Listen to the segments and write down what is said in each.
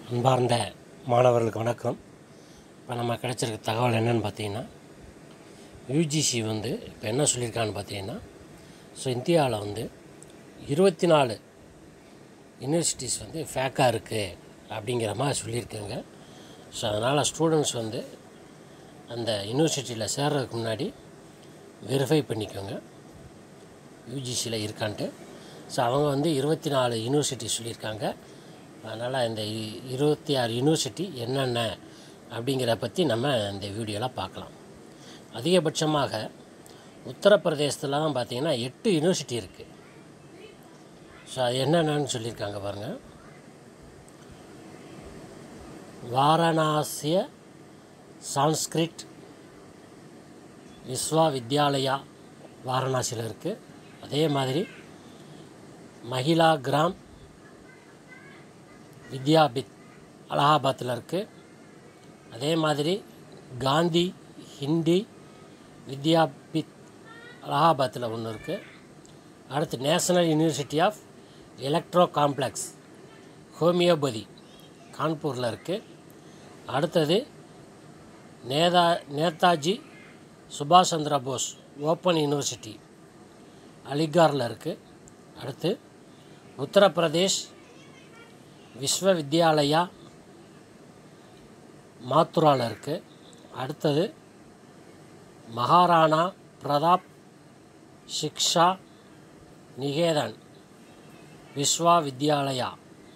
அன்பார்ந்த மாணவர்களுக்கு வணக்கம் இப்போ நம்ம கிடைச்சிருக்க தகவல் என்னன்னு பார்த்தீங்கன்னா யூஜிசி வந்து இப்போ என்ன சொல்லியிருக்கான்னு பார்த்தீங்கன்னா ஸோ இந்தியாவில் வந்து இருபத்தி நாலு யூனிவர்சிட்டிஸ் வந்து ஃபேக்காக இருக்குது அப்படிங்கிற மாதிரி சொல்லியிருக்காங்க ஸோ அதனால் ஸ்டூடெண்ட்ஸ் வந்து அந்த யூனிவர்சிட்டியில் சேர்றதுக்கு முன்னாடி வெரிஃபை பண்ணிக்கோங்க யூஜிசியில் இருக்கான்ட்டு ஸோ அவங்க வந்து இருபத்தி நாலு யூனிவர்சிட்டி சொல்லியிருக்காங்க அதனால் இந்த இ- இருபத்தி ஆறு யூனிவர்சிட்டி என்னென்ன அப்படிங்கிறத பற்றி நம்ம இந்த வீடியோவில் பார்க்கலாம் அதிகபட்சமாக உத்தரப்பிரதேசத்தில் தான் பார்த்தீங்கன்னா எட்டு யூனிவர்சிட்டி இருக்குது ஸோ அது என்னென்னு சொல்லியிருக்காங்க பாருங்கள் வாரணாசிய சான்ஸ்கிரிட் விஸ்வா வித்யாலயா வாரணாசியில் இருக்குது அதே மாதிரி மகிழா கிராம் வித்யாபித் அலகாபாத்தில் இருக்குது அதே மாதிரி காந்தி ஹிந்தி வித்யாபித் அலகாபாத்தில் ஒன்று இருக்குது அடுத்து national university of electro complex homeopathy கான்பூரில் இருக்குது அடுத்தது நேதா நேதாஜி சுபாஷ் சந்திர போஸ் ஓப்பன் யூனிவர்சிட்டி அலிகாரில் இருக்குது அடுத்து உத்தரப்பிரதேஷ் விஸ்வவித்யாலயா மாத்துராவில் இருக்குது அடுத்தது மகாராணா பிரதாப் சிக்ஷா நிகேதன் விஸ்வா வித்யாலயா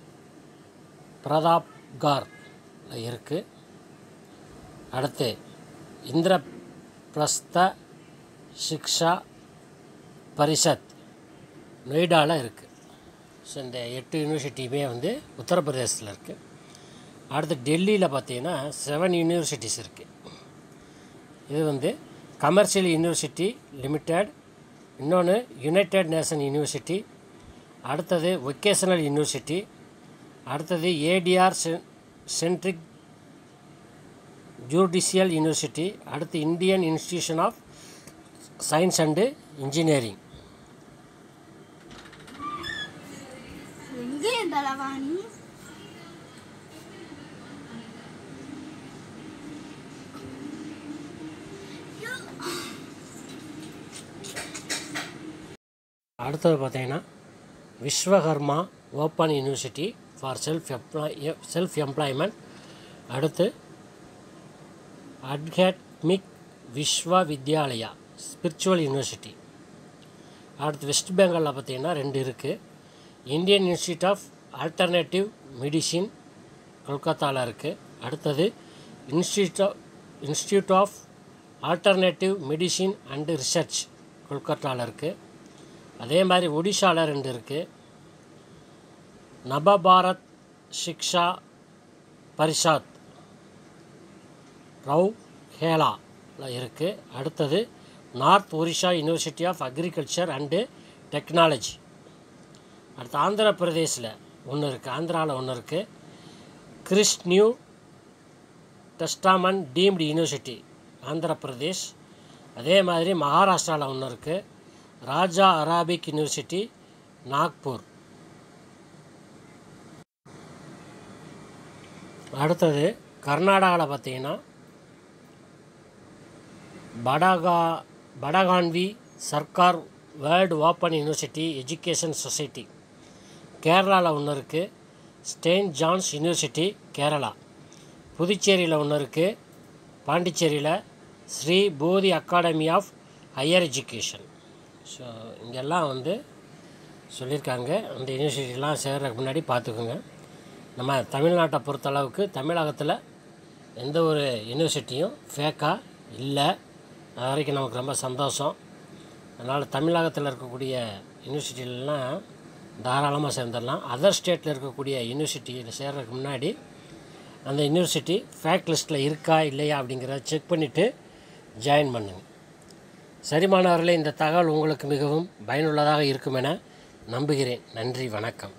பிரதாப்காரில் இருக்குது அடுத்து இந்திரபிரஸ்த சிக்ஷா பரிஷத் நொய்டாவில் இருக்குது ஸோ இந்த எட்டு யூனிவர்சிட்டியுமே வந்து உத்தரப்பிரதேசத்தில் இருக்குது அடுத்து டெல்லியில் பார்த்தீங்கன்னா செவன் யூனிவர்சிட்டிஸ் இருக்குது இது வந்து கமர்ஷியல் யூனிவர்சிட்டி லிமிடெட் இன்னொன்று யுனைடெட் நேஷன் யூனிவர்சிட்டி அடுத்தது ஒகேஷனல் யூனிவர்சிட்டி அடுத்தது ஏடிஆர் சென்ட்ரிக் ஜூடிஷியல் யூனிவர்சிட்டி அடுத்து Indian institution of science and engineering எங்கே தலவாணி அடுத்தது பார்த்தீங்கன்னா Vishwakarma open university for self employ self employment அடுத்து academic Vishwa Vidyalaya spiritual university அடுத்து வெஸ்ட் பெங்காலில் பார்த்தீங்கன்னா ரெண்டு இருக்குது Indian institute of alternative medicine கொல்கத்தாவில் இருக்குது அடுத்தது institute of institute of alternative medicine and research கொல்கத்தாவில் இருக்குது அதே மாதிரி ஒடிஷாவில் ரெண்டு இருக்குது நபபாரத் சிக்ஷா பரிஷாத் ரவ் ஹேலாவில் இருக்குது அடுத்தது north Odisha university of agriculture and technology அடுத்து ஆந்திர பிரதேசில் ஒன்று இருக்குது ஆந்திராவில் ஒன்று இருக்குது Christ new testament deemed university Andhra Pradesh அதே மாதிரி மகாராஷ்டிராவில் ஒன்று இருக்குது ராஜா அராபிக் யூனிவர்சிட்டி நாக்பூர் அடுத்தது கர்நாடகாவில் பார்த்தீங்கன்னா படகா படகான்வி Sarkar world open university education society கேரளாவில் ஒன்று இருக்குது ஸ்டெயின்ட் ஜான்ஸ் யூனிவர்சிட்டி கேரளா புதுச்சேரியில் ஒன்று இருக்குது பாண்டிச்சேரியில் Sri Bodhi academy of higher education so இங்கெல்லாம் வந்து சொல்லியிருக்காங்க அந்த யூனிவர்சிட்டிலாம் சேர்றதுக்கு முன்னாடி பார்த்துக்குங்க நம்ம தமிழ்நாட்டை பொறுத்தளவுக்கு தமிழகத்தில் எந்த ஒரு யூனிவர்சிட்டியும் ஃபேக்காக இல்லை அது வரைக்கும் நமக்கு ரொம்ப சந்தோஷம் அதனால் தமிழகத்தில் இருக்கக்கூடிய யூனிவர்சிட்டிலலாம் தாராளமாக சேர்ந்துடலாம் அதர் ஸ்டேட்டில் இருக்கக்கூடிய யூனிவர்சிட்டியில் சேர்றதுக்கு முன்னாடி அந்த யூனிவர்சிட்டி ஃபேக்ட் லிஸ்ட்டில் இருக்கா இல்லையா அப்படிங்கிறத செக் பண்ணிவிட்டு ஜாயின் பண்ணுங்க சரிமானவர்களே இந்த தகவல் உங்களுக்கு மிகவும் பயனுள்ளதாக இருக்கும் என நம்புகிறேன் நன்றி வணக்கம்